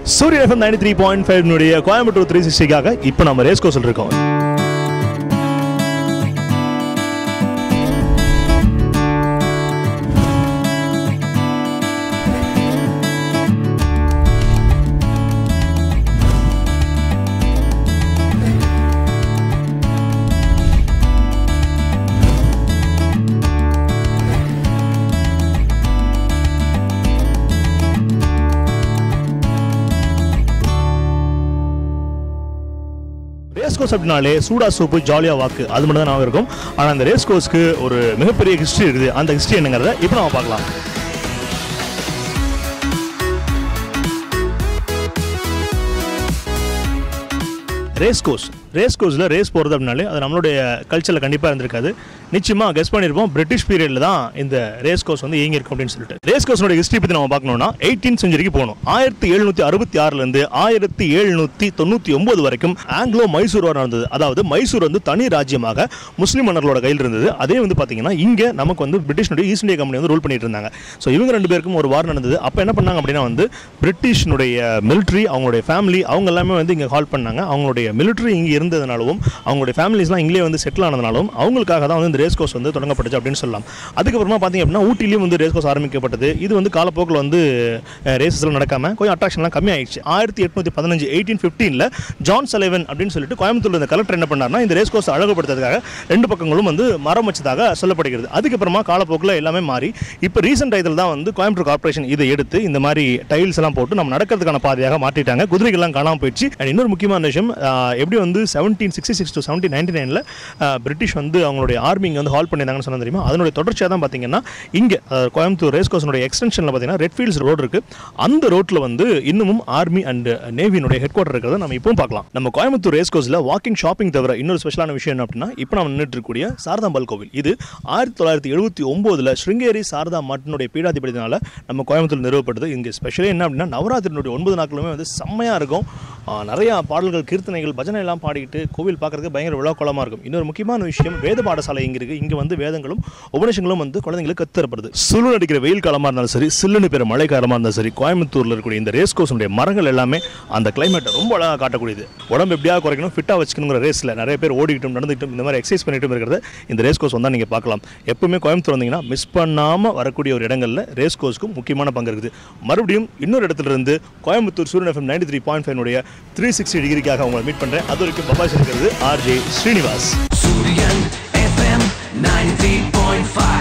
சூரிய FM ninety three point five Coimbatore three சிக்ஸ்டிக்காக இப்போ நம்ம ரேஸ் கோர்ஸில் இருக்கோம் ரேஸ் கோர்ஸ் அப்படின்னாலே சூடா சூப்பு ஜாலியா வாக்கு அது மட்டும் தான் நான் இருக்கும் ஆனால் அந்த ரேஸ் கோர்ஸ்க்கு ஒரு மிகப்பெரிய ஹிஸ்ட்ரி இருக்குது அந்த ஹிஸ்ட்ரி என்னங்கிறத இப்போ நம்ம பார்க்கலாம் ரேஸ் கோர்ஸ் ரேஸ் கோர்ஸில் ரேஸ் போகிறது அப்படின்னாலே அது நம்மளுடைய கல்ச்சரில் கண்டிப்பாக இருந்திருக்காது நிச்சயமாக கெஸ் பண்ணியிருப்போம் பிரிட்டிஷ் பீரியடில் தான் இந்த ரேஸ் கோர்ஸ் வந்து இயங்கியிருக்கும் அப்படின்னு சொல்லிட்டு ரேஸ் கோர்ஸோட ஹிஸ்ட்ரி பற்றி நம்ம பார்க்கணும்னா எயிட்டீன் செஞ்சுரிக்கு போகணும் ஆயிரத்தி எழுநூற்றி அறுபத்தி ஆறுலேருந்து ஆயிரத்தி எழுநூற்றி தொண்ணூற்றி ஒம்பது வரைக்கும் ஆங்கிலோ மைசூர் வார் நடந்தது அதாவது மைசூர் வந்து தனி ராஜ்யமாக முஸ்லீம் மன்னர்களோட கையில் இருந்தது அதே வந்து பார்த்தீங்கன்னா இங்கே நமக்கு வந்து பிரிட்டிஷ்னுடைய ஈஸ்ட் இந்தியா கம்பெனி வந்து ரூல் பண்ணிட்டு இருந்தாங்க ஸோ இவங்க ரெண்டு பேருக்கும் ஒரு வார் நடந்தது அப்போ என்ன பண்ணாங்க அப்படின்னா வந்து பிரிட்டிஷ்னுடைய மிலிட்ரி அவங்களுடைய ஃபேமிலி அவங்க எல்லாமே வந்து இங்கே கால் பண்ணாங்க அவங்களுடைய மிலிட்ரி இங்கே இருந்ததுனாலும் அவங்களுடைய ஃபேமிலிஸ்லாம் இங்கே வந்து செட்டில் ஆனதுனாலும் அவங்களுக்காக தான் வந்து இந்த ரேஸ் கோர்ஸ் வந்து தொடங்கப்பட்டுச்சு அப்படின்னு சொல்லலாம் அதுக்கப்புறமா பார்த்தீங்க அப்படின்னா ஊட்டிலையும் வந்து ரேஸ் கோர்ஸ் ஆரம்பிக்கப்பட்டது இது வந்து காலப்போக்கில் வந்து ரேசஸ்லாம் நடக்காம கொஞ்சம் அட்ராக்ஷன்லாம் கம்மியாயிடுச்சு ஆயிரத்தி எட்நூற்றி பதினஞ்சு எயிட்டீன் ஃபிஃப்டீனில் ஜான் சலைவன் அப்படின்னு சொல்லிட்டு கோயம்புத்தூர்ல இந்த கலெக்டர் என்ன பண்ணார்னா இந்த ரேஸ் கோர்ஸ் அழகுபடுத்துறதுக்காக ரெண்டு பக்கங்களும் வந்து மரம் வச்சதாக சொல்லப்படுகிறது அதுக்கப்புறமா காலப்போக்கில் எல்லாமே மாறி இப்போ ரீசெண்ட் டயத்தில் தான் வந்து கோயம்புத்தூர் கார்ப்பரேஷன் இதை எடுத்து இந்த மாதிரி டைல்ஸ் எல்லாம் போட்டு நம்ம நடக்கிறதுக்கான பாதையாக மாற்றிட்டாங்க குதிரைகள்லாம் காணாமல் போயிடுச்சு அண்ட் இன்னொரு முக்கியமான விஷயம் ஆஹ், எப்படி வந்து seventeen sixty six to seventeen ninety நைனில் பிரிட்டிஷ் வந்து அவங்களுடைய ஆர்மி இங்கே வந்து ஹால் பண்ணியிருந்தாங்கன்னு சொன்ன தெரியுமா அதனுடைய தொடர்ச்சியாக தான் பார்த்தீங்கன்னா இங்கே அஹ், கோயம்புத்தூர் ரேஸ் கோர்ஸனுடைய எக்ஸ்டென்ஷனில் பார்த்தீங்கன்னா ரெட் ஃபீல்ட்ஸ் ரோடு இருக்குது அந்த ரோட்டில் வந்து இன்னமும் ஆர்மி அண்ட் நேவியினுடைய ஹெட் குவார்டர் இருக்கிறத நம்ம இப்பவும் பார்க்கலாம் நம்ம கோயம்புத்தூர் ரேஸ் கோர்ஸில் வாக்கிங் ஷாப்பிங் தவிர இன்னொரு ஸ்பெஷலான விஷயம் என்ன அப்படின்னா இப்போ நம்ம நின்றுட்டு இருக்கக்கூடிய சாரதாம்பாள் கோவில் இது ஆயிரத்தி தொள்ளாயிரத்தி எழுபத்தி ஒம்போதில் ஸ்ருங்கேரி சாரதா மட்டனுடைய பீடாதிபதினால நம்ம கோயம்புத்தூர் நிறுவப்பட்டது இங்கே ஸ்பெஷலி என்ன அப்படின்னா நவராத்திரினுடைய ஒன்பது நாட்களுமே வந்து செம்மையாக இருக்கும் ஆஹ், நிறையா பாடல்கள் கீர்த்தனைகள் பஜனை எல்லாம் பாடிக்கிட்டு கோவில் பார்க்கறதுக்கு பயங்கர விழாக்கோலமாக இருக்கும் இன்னொரு முக்கியமான விஷயம் வேத பாடசாலை இங்கே இருக்குது இங்கே வந்து வேதங்களும் உபநிஷங்களும் வந்து குழந்தைங்களுக்கு கத்துறப்படுது சுழல் அடிக்கிற வெயில் காலமாக இருந்தாலும் சரி சில்லுன்னு பெற மழை காலமாக இருந்தாலும் சரி கோயம்புத்தூரில் இருக்கக்கூடிய இந்த ரேஸ் கோர்ஸுடைய மரங்கள் எல்லாமே அந்த கிளைமேட்டை ரொம்ப அழகாக காட்டக்கூடியது உடம்பு எப்படியாக குறைக்கணும் ஃபிட்டாக வச்சுக்கணுங்கிற ரேஸில் நிறைய பேர் ஓடிக்கிட்டும் நடந்துக்கிட்டும் இந்த மாதிரி எக்ஸசைஸ் பண்ணிட்டும் இருக்கிறத இந்த ரேஸ் கோர்ஸ் வந்தால் நீங்கள் பார்க்கலாம் எப்பவுமே கோயம்புத்தூர் வந்தீங்கன்னா மிஸ் பண்ணாமல் வரக்கூடிய ஒரு இடங்களில் ரேஸ் கோர்ஸ்க்கும் முக்கியமான பங்கு இருக்குது மறுபடியும் இன்னொரு இடத்துல இருந்து Coimbatore Suriyan FM ninety three point five three sixty டிகிரிக்காக உங்களை மீட் பண்ணுறேன் அது வரைக்கும் பபாஸ் இருக்கிறது ஆர்ஜே ஸ்ரீனிவாஸ் Surian FM 93.5